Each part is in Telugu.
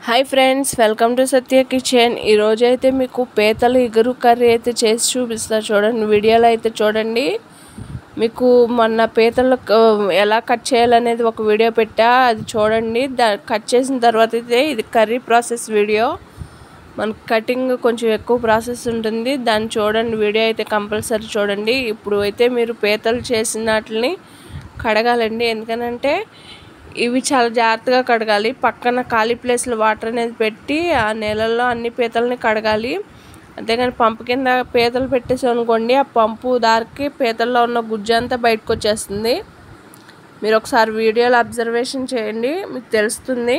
hi friends welcome to Satya kitchen ఈరోజు అయితే మీకు పీతలు ఇగురు కర్రీ అయితే చేసి చూపిస్తా చూడండి వీడియోలో అయితే చూడండి మీకు మొన్న పీతలు క- ఎలా కట్ చేయాలనేది ఒక వీడియో పెట్టా అది చూడండి దా కట్ చేసిన తర్వాత అయితే ఇది కర్రీ ప్రాసెస్ వీడియో మనకు కటింగ్ కొంచెం ఎక్కువ ప్రాసెస్ ఉంటుంది దాన్ని చూడండి వీడియో అయితే కంపల్సరీ చూడండి ఇప్పుడు అయితే మీరు పీతలు చేసిన వాటిని కడగాలండి ఎందుకనంటే ఇవి చాలా జాగ్రత్తగా కడగాలి పక్కన ఖాళీ ప్లేస్లో వాటర్ అనేది పెట్టి ఆ నీళ్ళల్లో అన్ని పీతల్ని కడగాలి అంతేగాని పంపు కింద పీతలు పెట్టేసి అనుకోండి ఆ పంపు దారికి పీతల్లో ఉన్న గుజ్జు అంతా బయటకు వచ్చేస్తుంది మీరు ఒకసారి వీడియోలో అబ్జర్వేషన్ చేయండి మీకు తెలుస్తుంది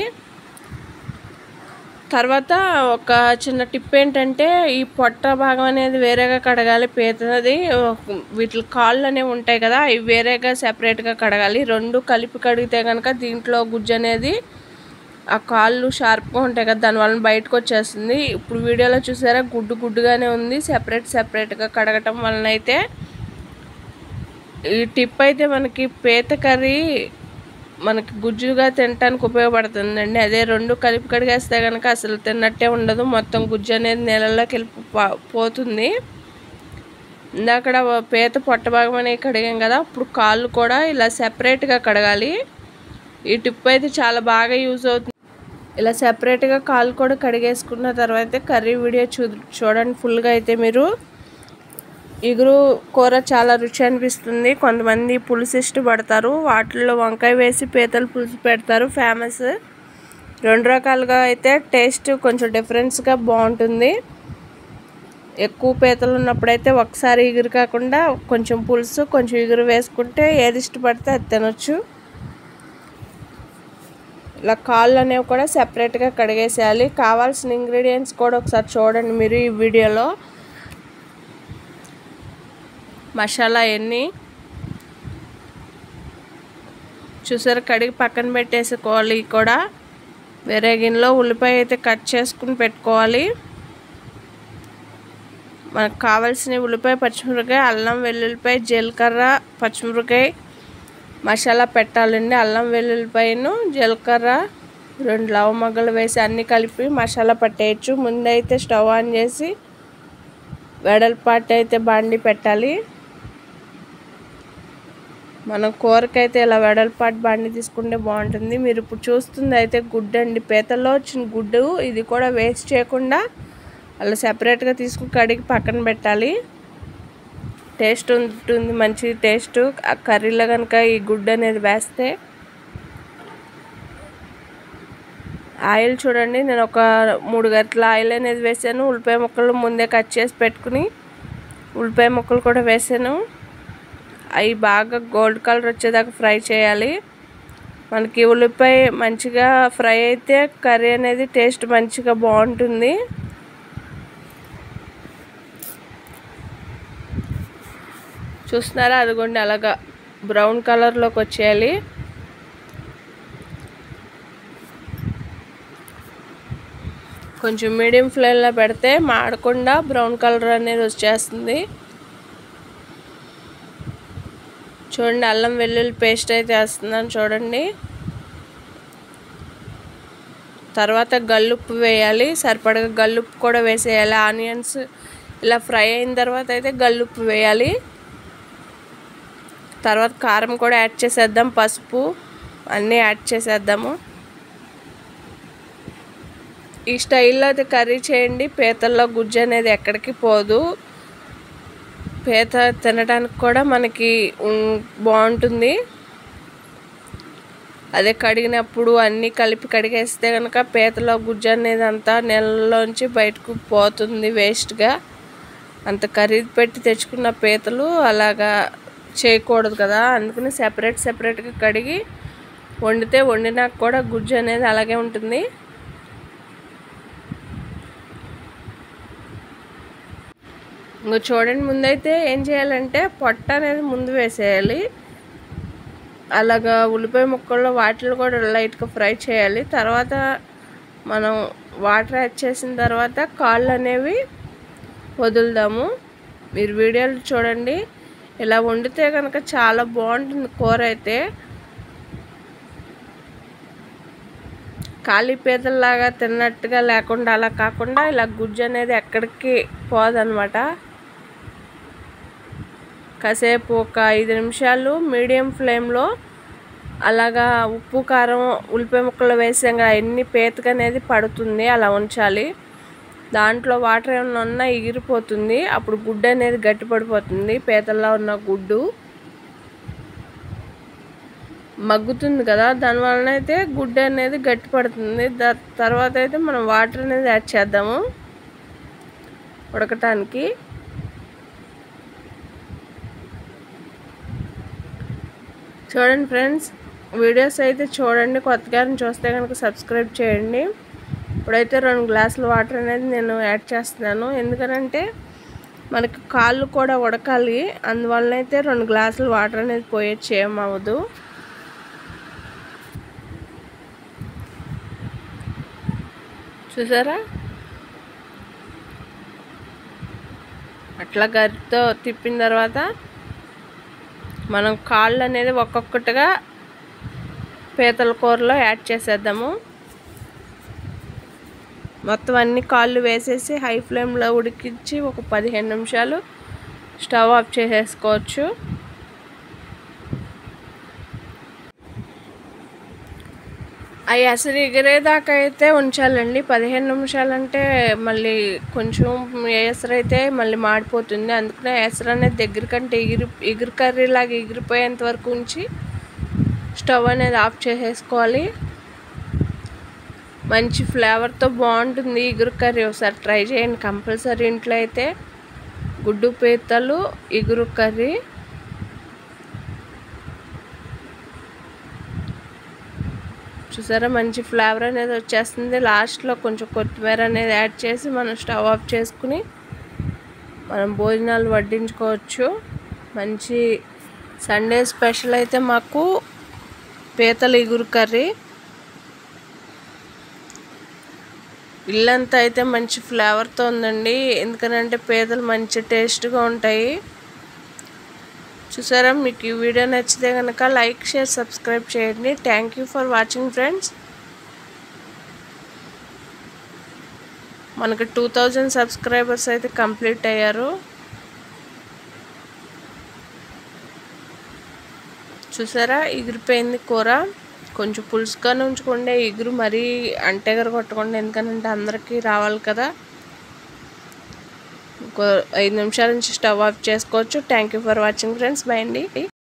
తర్వాత ఒక చిన్న టిప్ ఏంటంటే ఈ పొట్ట భాగం అనేది వేరేగా కడగాలి పీతది వీటి కాళ్ళు అనేవి ఉంటాయి కదా అవి వేరేగా సెపరేట్గా కడగాలి రెండు కలిపి కడిగితే కనుక దీంట్లో గుజ్జు అనేది ఆ కాళ్ళు షార్ప్గా ఉంటాయి కదా దానివల్ల బయటకు వచ్చేస్తుంది ఇప్పుడు వీడియోలో చూసారా గుడ్డు గుడ్డుగానే ఉంది సెపరేట్ సెపరేట్గా కడగటం వలన అయితే ఈ టిప్ అయితే మనకి పీత కర్రీ మనకి గుజ్జుగా తినడానికి ఉపయోగపడుతుందండి అదే రెండు కలిపి కడిగేస్తే కనుక అసలు తిన్నట్టే ఉండదు మొత్తం గుజ్జు అనేది నీళ్ళలోకి వెళ్ళి పో- పోతుంది ఇందాక పీత పొట్ట భాగం అనేది కడిగాం కదా ఇప్పుడు కాళ్ళు కూడా ఇలా సెపరేట్గా కడగాలి ఈ టిప్ అయితే చాలా బాగా యూజ్ అవుతుంది ఇలా సెపరేట్గా కాళ్ళు కూడా కడిగేసుకున్న తర్వాత కర్రీ వీడియో చూ చూడండి ఫుల్గా అయితే మీరు ఇగురు కూర చాలా రుచి అనిపిస్తుంది కొంతమంది పులుసు ఇష్టపడతారు వాటిల్లో వంకాయ వేసి పీతలు పులుసు పెడతారు ఫేమస్ రెండు రకాలుగా అయితే టేస్ట్ కొంచెం డిఫరెన్స్గా బాగుంటుంది ఎక్కువ పీతలు ఉన్నప్పుడైతే ఒకసారి ఇగురు కాకుండా కొంచెం పులుసు కొంచెం ఇగురు వేసుకుంటే ఏది ఇష్టపడితే అది తినొచ్చు ఇలా కాళ్ళు అనేవి కూడా సెపరేట్గా కడిగేసేయాలి కావాల్సిన ఇంగ్రీడియంట్స్ కూడా ఒకసారి చూడండి మీరు ఈ వీడియోలో మసాలా ఎన్ని చూసారు కడిగి పక్కన పెట్టేసుకోవాలి కూడా వేరే గిన్నెలో ఉల్లిపాయ అయితే కట్ చేసుకుని పెట్టుకోవాలి మనకు కావాల్సిన ఉల్లిపాయ పచ్చిమిరపకాయ అల్లం వెల్లుల్లిపాయ జీలకర్ర పచ్చిమిరపకాయ మసాలా పెట్టాలండి అల్లం వెల్లుల్లిపాయను జీలకర్ర రెండు లవమగ్గలు వేసి అన్నీ కలిపి మసాలా పట్టేయచ్చు ముందైతే స్టవ్ ఆన్ చేసి వెడల్పాటు అయితే బాండి పెట్టాలి మనం కూరకైతే ఇలా వెడల్పాటు బండి తీసుకుంటే బాగుంటుంది మీరు ఇప్పుడు చూస్తుంది అయితే గుడ్డు అండి పీతల్లో వచ్చిన గుడ్డు ఇది కూడా వేస్ట్ చేయకుండా అలా సెపరేట్గా తీసుకుని కడిగి పక్కన పెట్టాలి టేస్ట్ ఉంటుంది మంచి టేస్ట్ ఆ కర్రీలో కనుక ఈ గుడ్డు అనేది వేస్తే ఆయిల్ చూడండి నేను ఒక మూడు గంటల ఆయిల్ అనేది వేసాను ఉల్లిపాయ ముక్కలు ముందే కట్ చేసి పెట్టుకుని ఉల్లిపాయ ముక్కలు కూడా వేసాను అవి బాగా గోల్డ్ కలర్ వచ్చేదాకా ఫ్రై చేయాలి మనకి ఉల్లిపాయ మంచిగా ఫ్రై అయితే కర్రీ అనేది టేస్ట్ మంచిగా బాగుంటుంది చూస్తున్నారా అదిగోండి అలాగా బ్రౌన్ కలర్లోకి వచ్చేయాలి కొంచెం మీడియం ఫ్లేమ్లో పెడితే మాడకుండా బ్రౌన్ కలర్ అనేది వచ్చేస్తుంది చూడండి అల్లం వెల్లుల్లి పేస్ట్ అయితే వేస్తున్నాను చూడండి తర్వాత గల్లుప్పు వేయాలి సరిపడగా గల్లుప్పు కూడా వేసేయాలి ఆనియన్స్ ఇలా ఫ్రై అయిన తర్వాత అయితే గల్లుప్పు వేయాలి తర్వాత కారం కూడా యాడ్ చేసేద్దాం పసుపు అన్నీ యాడ్ చేసేద్దాము ఈ స్టైల్లో అయితే కర్రీ చేయండి పీతల్లో గుజ్జు అనేది ఎక్కడికి పోదు పీత తినడానికి కూడా మనకి ఉం- బాగుంటుంది అదే కడిగినప్పుడు అన్నీ కలిపి కడిగేస్తే కనుక పీతలో గుజ్జు అనేది అంతా నెలలోంచి బయటకు పోతుంది వేస్ట్గా అంత ఖరీదు పెట్టి తెచ్చుకున్న పీతలు అలాగా చేయకూడదు కదా అందుకని సెపరేట్ సెపరేట్గా కడిగి వండితే వండినాక కూడా గుజ్జు అనేది అలాగే ఉంటుంది ఇంకో చూడండి ముందైతే ఏం చేయాలంటే పొట్ట అనేది ముందు వేసేయాలి అలాగా ఉల్లిపాయ ముక్కల్లో వాటిలో కూడా లైట్గా ఫ్రై చేయాలి తర్వాత మనం వాటర్ యాడ్ చేసిన తర్వాత కాళ్ళు అనేవి వదులుదాము మీరు వీడియోలు చూడండి ఇలా వండితే కనుక చాలా బాగుంటుంది కూర అయితే ఖాళీ పీతల్లాగా తిన్నట్టుగా లేకుండా అలా కాకుండా ఇలా గుజ్జు అనేది ఎక్కడికి పోదనమాట కాసేపు ఒక ఐదు నిమిషాలు మీడియం ఫ్లేమ్లో అలాగా ఉప్పు కారం ఉల్లిపాయ ముక్కలు వేసాం కదా ఎన్ని పేతక అనేది పడుతుంది అలా ఉంచాలి దాంట్లో వాటర్ ఏమైనా ఉన్నా ఎగిరిపోతుంది అప్పుడు గుడ్డు అనేది గట్టి పడిపోతుంది పీతల్లో ఉన్న గుడ్డు మగ్గుతుంది కదా దానివలన అయితే గుడ్డు అనేది గట్టి పడుతుంది దా తర్వాత అయితే మనం వాటర్ అనేది యాడ్ చేద్దాము ఉడకటానికి చూడండి ఫ్రెండ్స్ వీడియోస్ అయితే చూడండి కొత్తగా చూస్తే కనుక సబ్స్క్రైబ్ చేయండి ఇప్పుడైతే రెండు గ్లాసుల వాటర్ అనేది నేను యాడ్ చేస్తున్నాను ఎందుకనంటే మనకి కాళ్ళు కూడా ఉడకాలి అందువలన అయితే రెండు గ్లాసుల వాటర్ అనేది పోయొచ్చు ఏమవ్వదు చూసారా అట్లా గరితో తిప్పిన తర్వాత మనం కాళ్ళు అనేది ఒక్కొక్కటిగా పీతల కూరలో యాడ్ చేసేద్దాము మొత్తం అన్ని కాళ్ళు వేసేసి హై ఫ్లేమ్లో ఉడికించి ఒక పదిహేను నిమిషాలు స్టవ్ ఆఫ్ చేసేసుకోవచ్చు అవి అసలు ఎగిరేదాకా అయితే ఉంచాలండి పదిహేను నిమిషాలంటే మళ్ళీ కొంచెం ఎసరు అయితే మళ్ళీ మాడిపోతుంది అందుకనే ఎసరు అనేది దగ్గర కంటే ఎగిరి ఎగురు కర్రీలాగా ఎగిరిపోయేంత వరకు ఉంచి స్టవ్ అనేది ఆఫ్ చేసేసుకోవాలి మంచి ఫ్లేవర్తో బాగుంటుంది ఇగురు కర్రీ ఒకసారి ట్రై చేయండి కంపల్సరీ ఇంట్లో అయితే గుడ్డు పీతలు ఇగురు కర్రీ చూసారా మంచి ఫ్లేవర్ అనేది వచ్చేస్తుంది లాస్ట్లో కొంచెం కొత్తిమీర అనేది యాడ్ చేసి మనం స్టవ్ ఆఫ్ చేసుకుని మనం భోజనాలు వడ్డించుకోవచ్చు మంచి సండే స్పెషల్ అయితే మాకు పీతల ఇగురు కర్రీ ఇల్లంతా అయితే మంచి ఫ్లేవర్తో ఉందండి ఎందుకనంటే పీతలు మంచి టేస్ట్గా ఉంటాయి చూసారా మీకు ఈ వీడియో నచ్చితే కనుక లైక్ షేర్ సబ్స్క్రైబ్ చేయండి thank you for watching friends మనకి టూ థౌజండ్ సబ్స్క్రైబర్స్ అయితే కంప్లీట్ అయ్యారు చూసారా ఎగిరిపోయింది కూర కొంచెం పులుసుగానే ఉంచుకోండి ఎగురు మరీ అంటెగర కొట్టకుండా ఎందుకంటే అందరికీ రావాలి కదా ఒక ఐదు నిమిషాల నుంచి స్టవ్ ఆఫ్ చేసుకోవచ్చు thank you for watching friends bye అండి